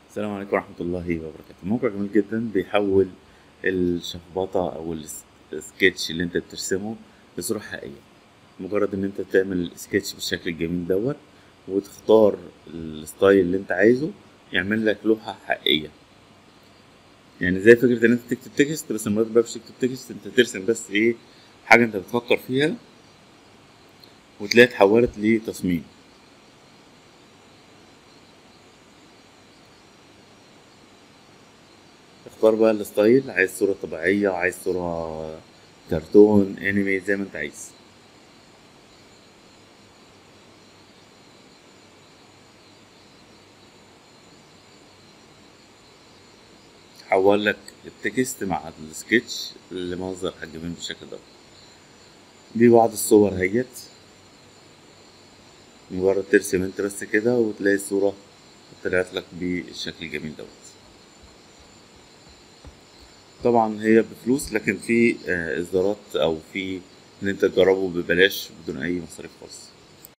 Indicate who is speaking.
Speaker 1: السلام عليكم ورحمة الله وبركاته موقع جميل جدا بيحول الشخبطة أو الس- السكتش اللي أنت بترسمه لصورة حقيقية مجرد إن أنت تعمل سكتش بالشكل الجميل دوت وتختار الستايل اللي أنت عايزه يعمل لك لوحة حقيقية يعني زي فكرة إن أنت تكتب تكست بس المرة دي بقى مش تكتب تكست أنت ترسم بس إيه حاجة أنت بتفكر فيها وتلاقيها اتحولت لتصميم اختار بقى الستايل عايز صورة طبيعية عايز صورة كرتون انمي زي ما انت عايز حول لك التكست مع السكتش لمنظر حجمين بالشكل ده دي بعض الصور هيت مجرد ترسم انت بس كده وتلاقي الصورة طلعت لك بالشكل الجميل دوت طبعا هي بفلوس لكن في آه، اصدارات او في ان انت تجربه ببلاش بدون اي مصاريف خالص